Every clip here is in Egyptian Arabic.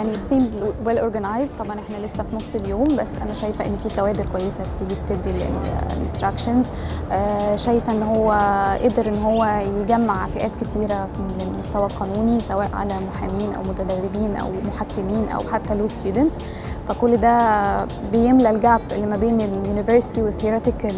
يعني it seems well organized طبعا احنا لسه في نص اليوم بس انا شايفه ان في كوادر كويسه بتيجي بتدي الانستراكشنز شايفه ان هو قدر ان هو يجمع فئات كتيره من المستوى القانوني سواء على محامين او متدربين او محكمين او حتى لو ستودنتس فكل ده بيملى الجاب اللي ما بين اليونيفرستي والثيوريتيكال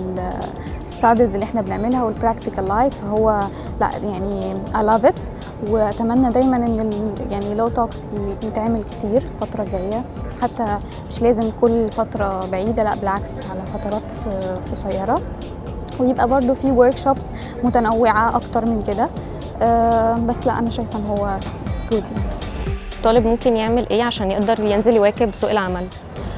ستاديز اللي احنا بنعملها والبراكتيكال لايف فهو لا يعني I love it واتمنى دايما ان ال- يعني لو توكس يتعمل كتير الفتره الجايه حتى مش لازم كل فتره بعيده لا بالعكس على فترات آه، قصيره ويبقى برضو في ورك شوبس متنوعه اكتر من كده آه، بس لا انا شايفه ان هو اتس جود يعني الطالب ممكن يعمل ايه عشان يقدر ينزل يواكب سوق العمل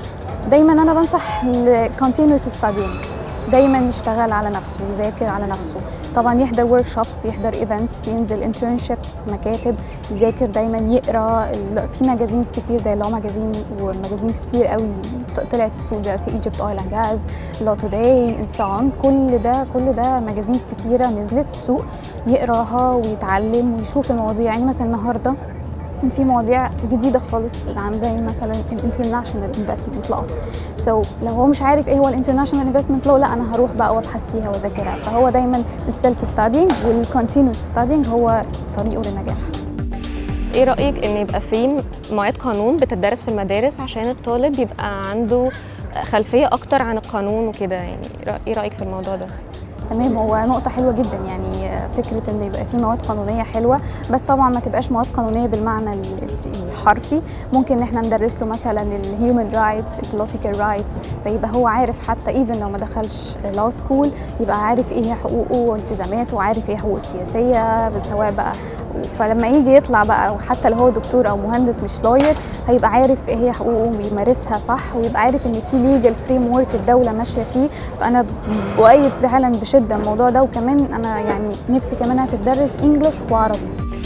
دايما انا بنصح الكونتينوس ستادينج دايما يشتغل على نفسه يذاكر على نفسه طبعا يحضر ورك شوبس يحضر ايفنتس ينزل انترنشيبس في مكاتب يذاكر دايما يقرا ال- في ماجازينز كتير زي لو ماجازين وماجازين كتير قوي ط- طلعت السوق دلوقتي ايجيبت اويل اند جاز لو توداي انسان كل ده كل ده ماجازينز كتيره نزلت السوق يقراها ويتعلم ويشوف المواضيع يعني مثلا النهارده كان في مواضيع جديده خالص عن زي مثلا الانترناشونال انفستمنت لو سو لو هو مش عارف ايه هو الانترناشونال انفستمنت لو لا انا هروح بقى وابحث فيها واذاكرها فهو دايما السيلف ستادينج والكونتينوس ستادينج هو طريقه للنجاح ايه رايك ان يبقى في مواد قانون بتدرس في المدارس عشان الطالب يبقى عنده خلفيه اكتر عن القانون وكده يعني رأ- ايه رايك في الموضوع ده تمام هو نقطة حلوة جدا يعني فكرة ان يبقى في مواد قانونية حلوة بس طبعا ما تبقاش مواد قانونية بالمعنى ال- الحرفي ممكن ان احنا ندرس له مثلا الهيومن رايتس البوليتيكال رايتس فيبقى هو عارف حتى ايفن لو ما دخلش لاو سكول يبقى عارف ايه هي حقوقه والتزاماته وعارف ايه حقوقه السياسية سواء بقى فلما يجي يطلع بقى وحتى لو هو دكتور او مهندس مش لاير هيبقى عارف ايه هي حقوقه ويمارسها صح ويبقى عارف ان في ليجل فريم ورك الدوله ماشيه فيه فانا بؤيد فعلا بشده الموضوع ده وكمان انا يعني نفسي كمان هتدرس انجلش وعربي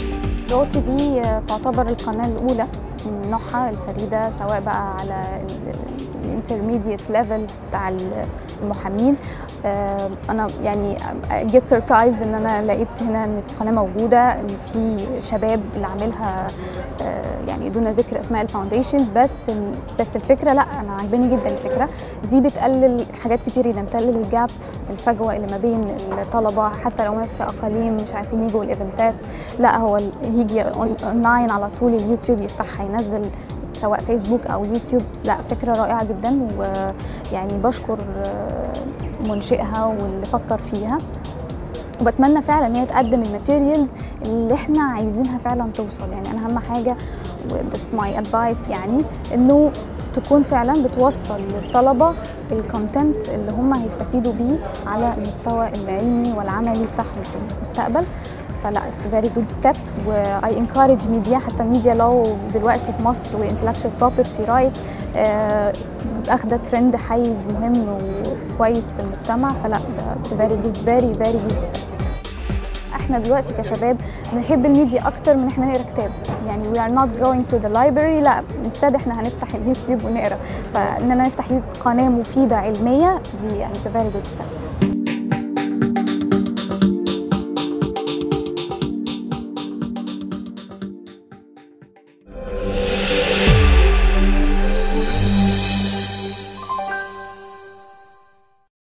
رو تي في تعتبر القناه الاولى من نوعها الفريده سواء بقى على الانترميديت ليفل بتاع المحامين آه، انا يعني جيت سربرايزد ان انا لقيت هنا ان القناه موجوده ان في شباب اللي عاملها آه، يعني دون ذكر اسماء الفاونديشنز بس بس الفكره لا انا عجباني جدا الفكره دي بتقلل حاجات كتير جدا بتقلل الجاب الفجوه اللي ما بين الطلبه حتى لو ناس في اقاليم مش عارفين يجوا الايفنتات لا هو ال- يجي أون- اونلاين على طول اليوتيوب يفتحها ينزل سواء فيسبوك او يوتيوب لا فكره رائعه جدا ويعني بشكر آه، منشئها واللي فكر فيها وبتمنى فعلا ان هي تقدم الماتيريالز اللي احنا عايزينها فعلا توصل يعني انا اهم حاجه that's my advice يعني انه تكون فعلا بتوصل للطلبه الكونتنت اللي هم هيستفيدوا بيه على المستوى العلمي والعملي بتاعهم في المستقبل فلا اتس فيري جود ستيب واي انكارج ميديا حتى ميديا لو دلوقتي في مصر والانتلكشوال بروبرتي رايتس اخذت ترند حيز مهم وكويس في المجتمع فلا ده اتس فيري جود فيري فيري جود ستيب احنا دلوقتي كشباب بنحب الميديا اكتر من احنا نقرا كتاب يعني we are not going to the library لا instead احنا هنفتح اليوتيوب ونقرا فاننا نفتح قناه مفيده علميه دي يعني it's a very good step